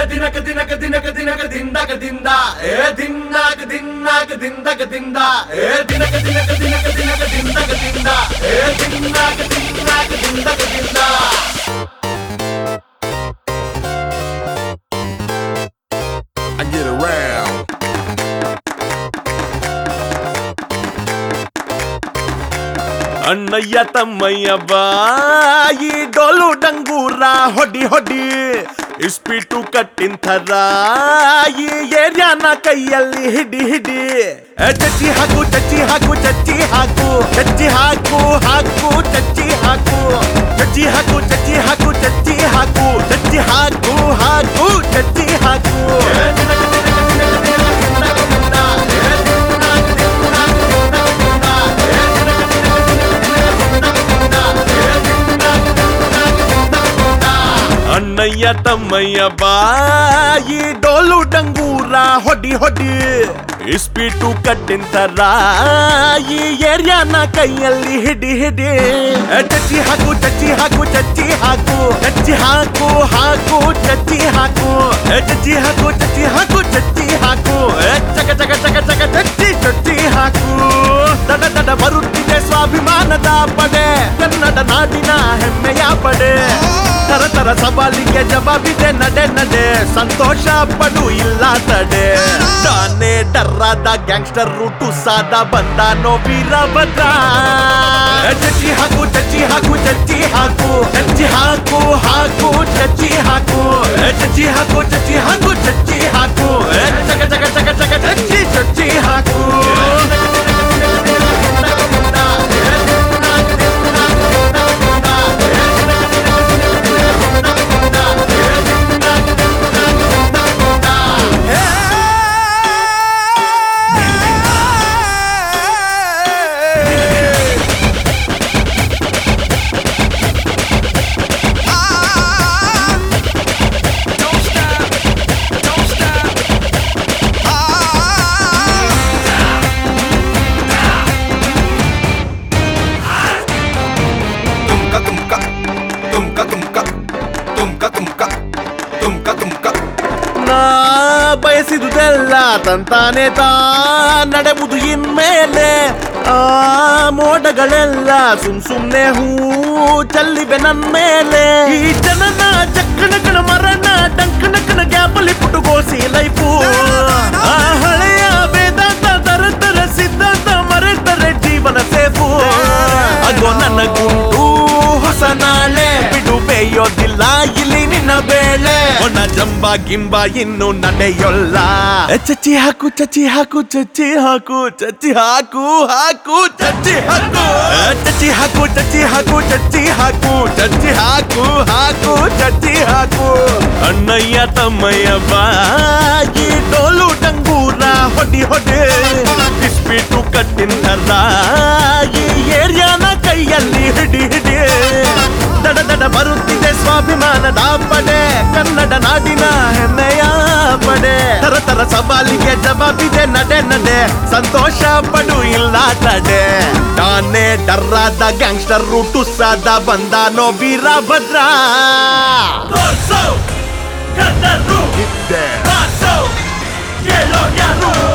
ದಿನಕ ದಿನಕ ದಿನಕ ದಿನಕ ದಿಂದಕ ದಿಂದ ಏ ದಿನ್ನಾಕ ದಿನ್ನಾಕ ದಿಂದಕ ದಿಂದ ಏ ದಿನಕ ದಿನಕ ದಿನಕ ದಿನಕ ದಿಂದಕ ದಿಂದ ಏ ದಿನ್ನಾಕ ದಿನ್ನಾಕ ದಿಂದಕ ದಿಂದ I get around. ಅಣ್ಣಯ್ಯ ತಮ್ಮಯ್ಯ ಬಾ ಈ ಡೋಲು ಡಂಗೂರ ಹೊಡಿ ಹೊಡಿ ಇಸ್ಪೀಟು ಕಟ್ಟಿನ ಥರ ಈ ಏರಿಯಾನ ಕೈಯಲ್ಲಿ ಹಿಡಿ ಹಿಡಿ ಎ, ಚಚ್ಚಿ ಹಾಕು ಚಚ್ಚಿ ಹಾಕು ಚಚ್ಚಿ ಹಾಕು ಚಚ್ಚಿ ಹಾಕು ಹಾಕು ಚಚ್ಚಿ ಹಾಕು ಚಚ್ಚಿ ಹಾಕು ಚಚ್ಚಿ ಹಾಕು ಚಚ್ಚಿ ಹಾಕು ಚಚ್ಚಿ ಹಾಕು ಹಾಕು ಚಚ್ಚಿ ಹಾಕು ಏ ದಿನಕ ದಿನಕ ದಿನಕ ದಿನಕ ದಿಂದಕ ದಿಂದ ಏ ದಿನ್ನಾಕ ದಿನ್ನಾಕ ದಿಂದಕ ದಿಂದ ಏ ದಿನಕ ದಿನಕ ದಿನಕ ದಿನಕ ದಿಂದಕ ದಿಂದ ಏ ದಿನ್ನಾಕ ದಿನ್ನಾಕ ದಿಂದಕ ದಿಂದ ಅಣ್ಣಯ್ಯ ತಮ್ಮಯ್ಯ ಬಾ ಈ ಡೋಲು ಡಂಗೂರ ಹೊಡಿ ಹೊಡಿ ಇಸ್ಪೀಟು ಕಟ್ಟಿನ ಥರ ಈ ಏರಿಯಾನ ಕೈಯಲ್ಲಿ ಹಿಡಿ ಹಿಡಿ ಎ, ಚಚ್ಚಿ ಹಾಕು ಚಚ್ಚಿ ಹಾಕು ಚಚ್ಚಿ ಹಾಕು ಚಚ್ಚಿ ಹಾಕು ಹಾಕು ಚಚ್ಚಿ ಹಾಕು ಎ, ಚಚ್ಚಿ ಹಾಕು ಚಚ್ಚಿ ಹಾಕು ಚಚ್ಚಿ ಹಾಕು ಎ, ಚಕ ಚಕ ಚಕ ಚಕ ಚಚ್ಚಿ ಚಚ್ಚಿ ಹಾಕು ದಡ ದಡ ಬರುತ್ತಿದೆ ಸ್ವಾಭಿಮಾನದ ಪಡೆ ಕನ್ನಡ ನಾಡಿನ ಹೆಮ್ಮೆಯ ಪಡೆ ತರ ತರ ಸವಾಲಿಗೆ ಜವಾಬಿದೆ ನಡೆ ನಡೆ ಸಂತೋಷ ಪಡು ಇಲ್ಲ ತಡೆ ತಾನೇ ಡರ್ರಾದ ಗ್ಯಾಂಗ್ಸ್ಟರ್ ರೂಟು ಸಾದ ಬಂದಾನೋ ವೀರಭದ್ರ ಚಚ್ಚಿ ಹಾಕು ಚಚ್ಚಿ ಹಾಕು ಚಚ್ಚಿ ಹಾಕು ಚಚ್ಚಿ ಹಾಕು ಹಾಕು ಚಚ್ಚಿ ಹಾಕು ಚಚ್ಚಿ ಹಾಕು ಚಚ್ಚಿ ಹಾಕು ಚಚ್ಚಿ ಹಾಕು ಚಕ ಚಕ ಚಕ ಚಕ ಚಚ್ಚಿ ಚಚ್ಚಿ ಹಾಕು Tumka tumka. Tumka tumka. Tumka tumka. Tumka tumka. ನಾ ಬಯಸಿದುದೆಲ್ಲ ತಂತಾನೆ ತಾ ನಡೆಬುದು ಇನ್ಮೇಲೆ ಆ ಮೋಡಗಳೆಲ್ಲ ಸುಮ್ ಸುಮ್ನೆ ಹೂ ಚಲ್ಲಿವೆ ನನ್ ಮೇಲೆ ಈ ಜನನ ಚಕ್ಕಣಕಣ ಮರಣ ಡಂಕಣಕಣ ಗ್ಯಾಪಲ್ಲಿ ಪುಟುಗೋಸಿ ಲೈಫು ಆ ಹಳೆಯ ವೇದಾಂತ ತರ ತರ ಸಿದ್ಧಾಂತ ಮರೆತರೆ ಜೀವನ ಸೇಫು ಆಗೋ ನನ್ನ ಗುಂಡು ಹೊಸ ನಾಳೆ ಬಿಡು ಬೇಯೋದಿಲ್ಲ ಇಲ್ಲಿ ನಿನ್ನ ಬೇಳೆ ಒಣ ಜಂಬ ಗಿಂಬ ಇನ್ನು ನಡೆಯೊಲ್ಲ ಎ, ಚಚ್ಚಿ ಹಾಕು ಚಚ್ಚಿ ಹಾಕು ಚಚ್ಚಿ ಹಾಕು ಚಚ್ಚಿ ಹಾಕು ಹಾಕು ಚಚ್ಚಿ ಹಾಕು ಎ, ಚಚ್ಚಿ ಹಾಕು ಚಚ್ಚಿ ಹಾಕು ಚಚ್ಚಿ ಹಾಕು ಚಚ್ಚಿ ಹಾಕು ಹಾಕು ಚಚ್ಚಿ ಹಾಕು ಅಣ್ಣಯ್ಯ ತಮ್ಮಯ್ಯ ಬಾಗಿ ಡೋಲು ಡಂಗೂರ ಹೊಡಿ ಹೊಡೆ ಇಸ್ಪೀಟು ಕಟ್ಟಿನ ಈ ಏರಿಯಾನ ಕೈಯಲ್ಲಿ ಹಿಡಿ ಹಿಡಿ ದಡ ದಡ ಬರುತ್ತಿದೆ ಸ್ವಾಭಿಮಾನದ ಪಡೆ ಕನ್ನಡ ನಾಡಿನ ಹೆಮ್ಮೆಯ ಪಡೆ ತರ ತರ ಸವಾಲಿಗೆ ಜವಾಬಿದೆ ನಡೆ ನಡೆ ಸಂತೋಷ ಪಡು ಇಲ್ಲ ತಡೆ ತಾನೇ ಡರ್ರಾದ ಗ್ಯಾಂಗ್ಸ್ಟರ್ ರೂಟು ಸಾದ ಬಂದಾನೋ ವೀರಭದ್ರ ತೋರ್ಸು ಗದ್ದರು Get down. ಬಾಸು ಕೇಳೋ ಯಾರು